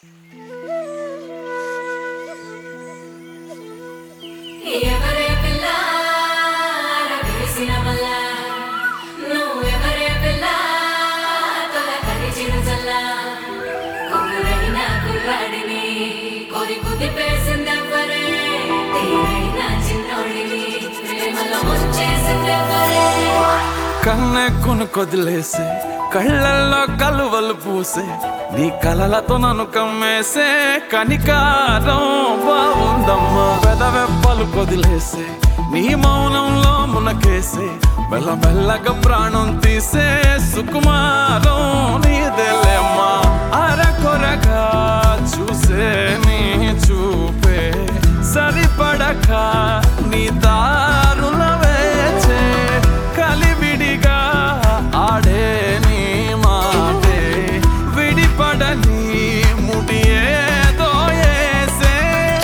ఎవరే పిల్ల రవేసిన వల్ల నువ్వెవరే పిల్ల తొల కరిచిన జల్ల కుర్రైన కుర్రాడిని కోరి కుదిపేసిందెవ్వరే తీరైన చిన్నోడిని ప్రేమలో ముంచేసిందెవ్వరే కన్నె కొదిలేసే కళ్ళల్లో కలువలు పూసే నీ కలలతో నన్ను కమ్మేసే కనికారం బాగుందమ్మా పెదవెప్పలు కొదిలేసే నీ మౌనంలో మునకేసే మెల్లమెల్లగా ప్రాణం తీసే సుకుమారం నీదేలేమ్మా అరకొరగా చూసే నీ చూపే సరిపడక నీ దారుల వేచే కలివిడిగా ఆడే నీ మాటే విడిపడని ముడియేదో ఏసే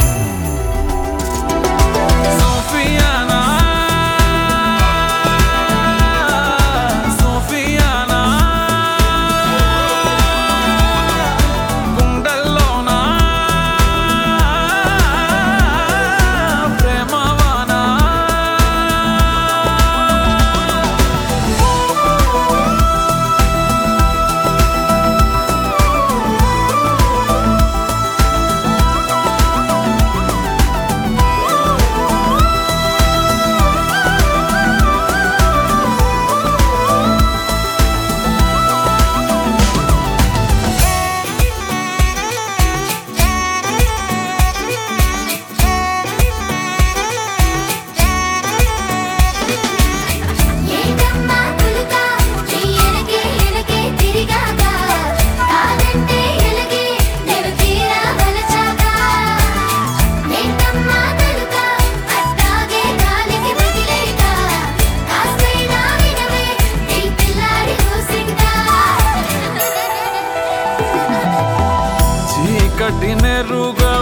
సోఫియానా సోఫియానా గుండెల్లోనా ప్రేమవానా ఏంటమ్మా పులుక నీ ఎనకే ఎనకే తిరిగాక కాదంటే ఎలగే నేను తీరా వలచాక ఏంటమ్మా తలుక అట్టాగే గాలికి వదిలేక కాస్తైనా వినవే నీ పిల్లాడి ఊసిందా చీకటి నెరుగా